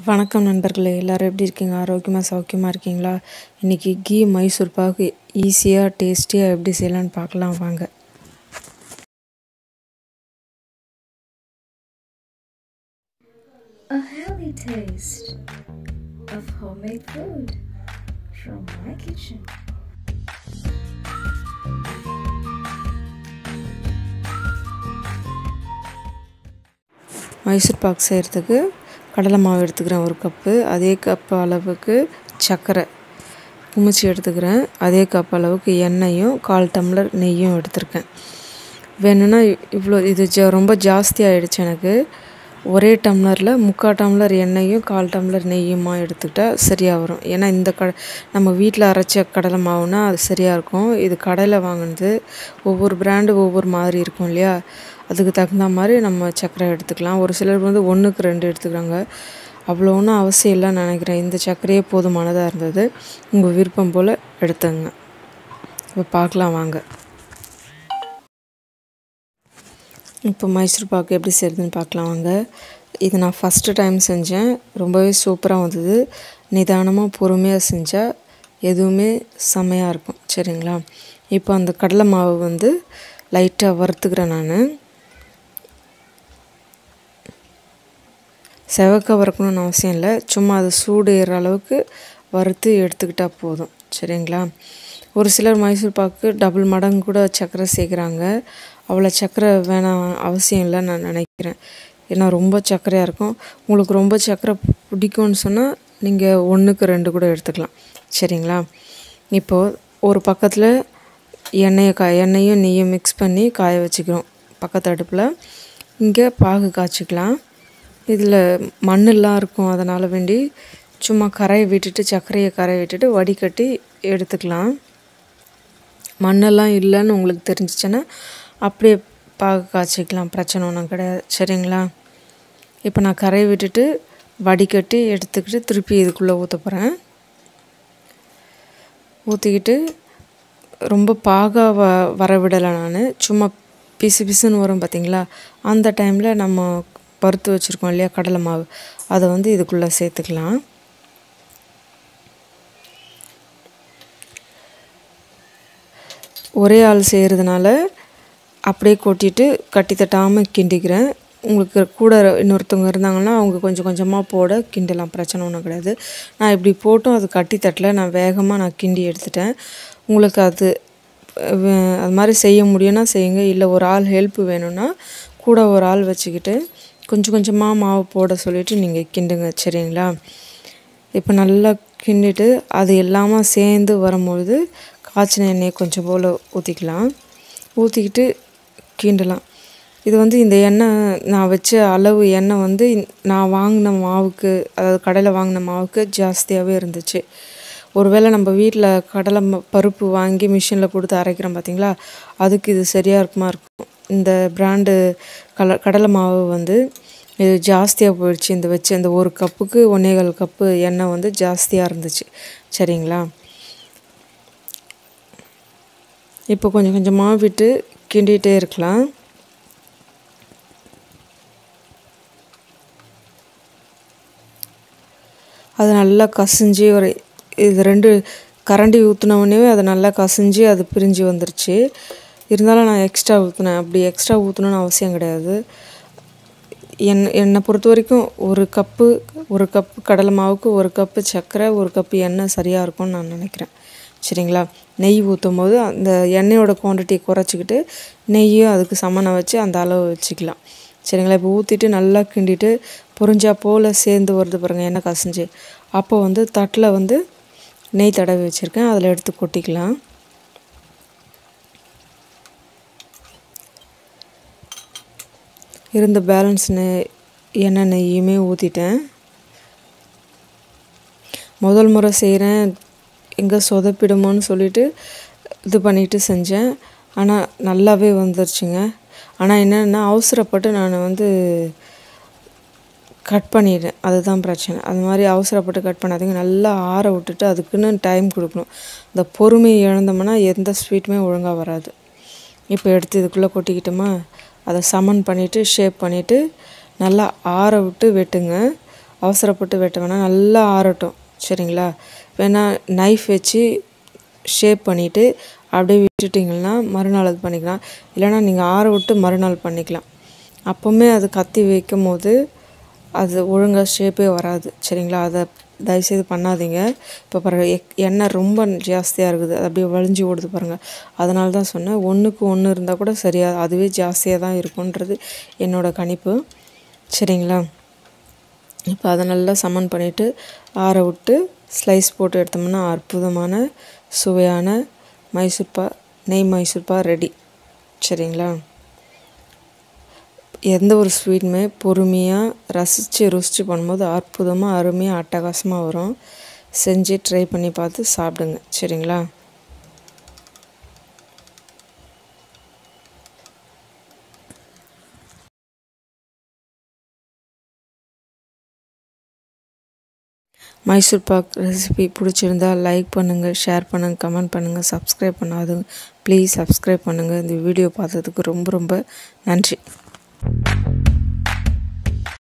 வணக்கம் நண்பர்களே எல்லாரும் எப்படி இருக்கீங்க ஆரோக்கியமாக சௌக்கியமாக இருக்கீங்களா இன்றைக்கி கீ மைசூர் பாகு ஈஸியாக டேஸ்டியாக எப்படி செய்யலான்னு பார்க்கலாம் வாங்க A healthy taste of homemade food from my kitchen. Mysore பாக் செய்கிறதுக்கு கடலை மாவு எடுத்துக்கிறேன் ஒரு கப்பு அதே கப் அளவுக்கு சர்க்கரை குமிச்சு எடுத்துக்கிறேன் அதே கப் அளவுக்கு எண்ணெயும் கால் டம்ளர் நெய்யும் எடுத்திருக்கேன் வேணும்னா இவ்வளோ இது ஜ ரொம்ப ஜாஸ்தி ஆகிடுச்சு எனக்கு ஒரே டம்ளரில் முக்கால் டம்ளர் எண்ணெயும் கால் டம்ளர் நெய்யுமா எடுத்துக்கிட்டால் சரியாக வரும் ஏன்னா இந்த க நம்ம வீட்டில் அரைச்ச கடலை மாவுனா அது சரியாக இருக்கும் இது கடையில் வாங்கினது ஒவ்வொரு பிராண்டு ஒவ்வொரு மாதிரி இருக்கும் இல்லையா அதுக்கு தகுந்த மாதிரி நம்ம சர்க்கரை எடுத்துக்கலாம் ஒரு சிலர் வந்து ஒன்றுக்கு ரெண்டு எடுத்துக்கிறாங்க அவ்வளோ ஒன்றும் அவசியம் இல்லைன்னு நினைக்கிறேன் இந்த சர்க்கரையே போதுமானதாக இருந்தது உங்கள் விருப்பம் போல் எடுத்துங்க இப்போ பார்க்கலாம் வாங்க இப்போ மைசூர் பாக்கு எப்படி செய்கிறதுன்னு பார்க்கலாம் வாங்க இது நான் ஃபஸ்ட்டு டைம் செஞ்சேன் ரொம்பவே சூப்பராக வந்தது நிதானமாக பொறுமையாக செஞ்சால் எதுவுமே செம்மையாக இருக்கும் சரிங்களா இப்போ அந்த கடலை மாவு வந்து லைட்டாக வறுத்துக்கிறேன் நான் செவக்க வறுக்கணும்னு அவசியம் இல்லை சும்மா அது சூடு ஏற அளவுக்கு வறுத்து எடுத்துக்கிட்டால் போதும் சரிங்களா ஒரு சிலர் மைசூர் பாக்கு டபுள் மடங்கு கூட சர்க்கரை சேர்க்குறாங்க அவ்வளோ சர்க்கரை வேணாம் அவசியம் இல்லைன்னு நான் நினைக்கிறேன் ஏன்னா ரொம்ப சர்க்கரையாக இருக்கும் உங்களுக்கு ரொம்ப சர்க்கரை பிடிக்கும்னு சொன்னால் நீங்கள் ஒன்றுக்கு ரெண்டு கூட எடுத்துக்கலாம் சரிங்களா இப்போது ஒரு பக்கத்தில் எண்ணெயை கா எண்ணெயும் நெய்யும் மிக்ஸ் பண்ணி காய வச்சுக்கிறோம் பக்கத்து அடுப்பில் இங்கே பாகு காய்ச்சிக்கலாம் இதில் மண்ணெல்லாம் இருக்கும் அதனால் வேண்டி சும்மா கரையை விட்டுட்டு சர்க்கரையை கரையை விட்டுட்டு வடிகட்டி எடுத்துக்கலாம் மண்ணெல்லாம் இல்லைன்னு உங்களுக்கு தெரிஞ்சிச்சுன்னா அப்படியே பாகு காய்ச்சிக்கலாம் பிரச்சனை ஒன்றும் கிடையாது சரிங்களா இப்போ நான் கரையை விட்டுட்டு வடிகட்டி எடுத்துக்கிட்டு திருப்பி இதுக்குள்ளே ஊற்ற போகிறேன் ஊற்றிக்கிட்டு ரொம்ப பாகாக வ வர விடலை நான் சும்மா பிசு பிசுன்னு வரும் பார்த்திங்களா அந்த டைமில் நம்ம வறுத்து வச்சுருக்கோம் இல்லையா கடலை மாவு அதை வந்து இதுக்குள்ளே சேர்த்துக்கலாம் ஒரே ஆள் செய்கிறதுனால அப்படியே கொட்டிட்டு கட்டி தட்டாமல் கிண்டிக்கிறேன் உங்களுக்கு கூட இன்னொருத்தவங்க இருந்தாங்கன்னா அவங்க கொஞ்சம் கொஞ்சமாக போட கிண்டலாம் பிரச்சனை ஒன்றும் கிடையாது நான் இப்படி போட்டும் அது கட்டி தட்டல நான் வேகமாக நான் கிண்டி எடுத்துட்டேன் உங்களுக்கு அது அது மாதிரி செய்ய முடியும்னா செய்யுங்க இல்லை ஒரு ஆள் ஹெல்ப் வேணும்னா கூட ஒரு ஆள் வச்சுக்கிட்டு கொஞ்சம் கொஞ்சமாக மாவு போட சொல்லிவிட்டு நீங்கள் கிண்டுங்க சரிங்களா இப்போ நல்லா கிண்டிட்டு அது எல்லாமே சேர்ந்து வரும்பொழுது காய்ச்சின எண்ணெயை கொஞ்சம் போல் ஊற்றிக்கலாம் ஊற்றிக்கிட்டு கிண்டலாம் இது வந்து இந்த எண்ணெய் நான் வச்ச அளவு எண்ணெய் வந்து நான் வாங்கின மாவுக்கு அதாவது கடையில் வாங்கின மாவுக்கு ஜாஸ்தியாகவே இருந்துச்சு ஒருவேளை நம்ம வீட்டில் கடலை பருப்பு வாங்கி மிஷினில் கொடுத்து அரைக்கிறோம் பார்த்திங்களா அதுக்கு இது சரியாக இருக்குமா இருக்கும் இந்த பிராண்டு கல கடலை மாவு வந்து இது ஜாஸ்தியாக போயிடுச்சு இந்த வச்சு இந்த ஒரு கப்புக்கு ஒன்றேகால் கப்பு எண்ணெய் வந்து ஜாஸ்தியாக இருந்துச்சு சரிங்களா இப்போ கொஞ்சம் கொஞ்சமாக விட்டு கிண்டிகிட்டே இருக்கலாம் அது நல்லா கசிஞ்சு ஒரு இது ரெண்டு கரண்டி ஊற்றினவுடனே அது நல்லா கசிஞ்சு அது பிரிஞ்சு வந்துருச்சு இருந்தாலும் நான் எக்ஸ்ட்ரா ஊற்றினேன் அப்படி எக்ஸ்ட்ரா ஊற்றணுன்னு அவசியம் கிடையாது என் என்னை பொறுத்த வரைக்கும் ஒரு கப்பு ஒரு கப்பு கடலை மாவுக்கு ஒரு கப்பு சர்க்கரை ஒரு கப்பு எண்ணெய் சரியாக இருக்கும்னு நான் நினைக்கிறேன் சரிங்களா நெய் ஊற்றும் போது அந்த எண்ணெயோட குவான்டிட்டியை குறைச்சிக்கிட்டு நெய்யும் அதுக்கு சமனம் வச்சு அந்த அளவு வச்சுக்கலாம் சரிங்களா இப்போ ஊற்றிட்டு நல்லா கிண்டிட்டு பொரிஞ்சா போல் சேர்ந்து வருது பாருங்கள் எண்ணெய் கசிஞ்சு அப்போ வந்து தட்டில் வந்து நெய் தடவி வச்சுருக்கேன் அதில் எடுத்து கொட்டிக்கலாம் இருந்த பேலன்ஸ் நெய் எண்ணெய் நெய்யுமே ஊற்றிட்டேன் முதல் முறை செய்கிறேன் எங்கே சொதப்பிடுமோன்னு சொல்லிட்டு இது பண்ணிட்டு செஞ்சேன் ஆனால் நல்லாவே வந்துருச்சுங்க ஆனால் என்னென்னா அவசரப்பட்டு நான் வந்து கட் பண்ணிட்டேன் அதுதான் பிரச்சனை அது மாதிரி அவசரப்பட்டு கட் பண்ணாதீங்க நல்லா ஆற விட்டுட்டு அதுக்குன்னு டைம் கொடுக்கணும் இந்த பொறுமையை இழந்தோம்னா எந்த ஸ்வீட்டுமே ஒழுங்காக வராது இப்போ எடுத்து இதுக்குள்ளே கொட்டிக்கிட்டோமா அதை சமன் பண்ணிவிட்டு ஷேப் பண்ணிவிட்டு நல்லா ஆற விட்டு வெட்டுங்க அவசரப்பட்டு வெட்ட வேணாம் நல்லா ஆறட்டும் சரிங்களா வேணால் நைஃப் வச்சு ஷேப் பண்ணிவிட்டு அப்படியே விட்டுட்டிங்கன்னா மறுநாள் அது பண்ணிக்கலாம் இல்லைனா நீங்கள் ஆற விட்டு மறுநாள் பண்ணிக்கலாம் அப்போவுமே அது கத்தி வைக்கும் போது அது ஒழுங்காக ஷேப்பே வராது சரிங்களா அதை தயவுசெய்து பண்ணாதீங்க இப்போ பாருங்கள் எக் எண்ணெய் ரொம்ப ஜாஸ்தியாக இருக்குது அது அப்படியே வழிஞ்சு ஓடுது பாருங்கள் அதனால தான் சொன்னேன் ஒன்றுக்கு ஒன்று இருந்தால் கூட சரியாக அதுவே ஜாஸ்தியாக தான் இருக்குன்றது என்னோடய கணிப்பு சரிங்களா இப்போ அதை நல்லா சமன் பண்ணிவிட்டு ஆற விட்டு ஸ்லைஸ் போட்டு எடுத்தோம்னா அற்புதமான சுவையான மைசூர்பா நெய் மைசூர்பா ரெடி சரிங்களா எந்த ஒரு ஸ்வீட்டுமே பொறுமையாக ரசித்து ருசித்து பண்ணும்போது அற்புதமாக அருமையாக அட்டகாசமாக வரும் செஞ்சு ட்ரை பண்ணி பார்த்து சாப்பிடுங்க சரிங்களா மைசூர் பாக் ரெசிபி பிடிச்சிருந்தா லைக் பண்ணுங்கள் ஷேர் பண்ணுங்கள் கமெண்ட் பண்ணுங்கள் சப்ஸ்கிரைப் பண்ணாதுங்க ப்ளீஸ் சப்ஸ்கிரைப் பண்ணுங்கள் இந்த வீடியோ பார்த்ததுக்கு ரொம்ப ரொம்ப நன்றி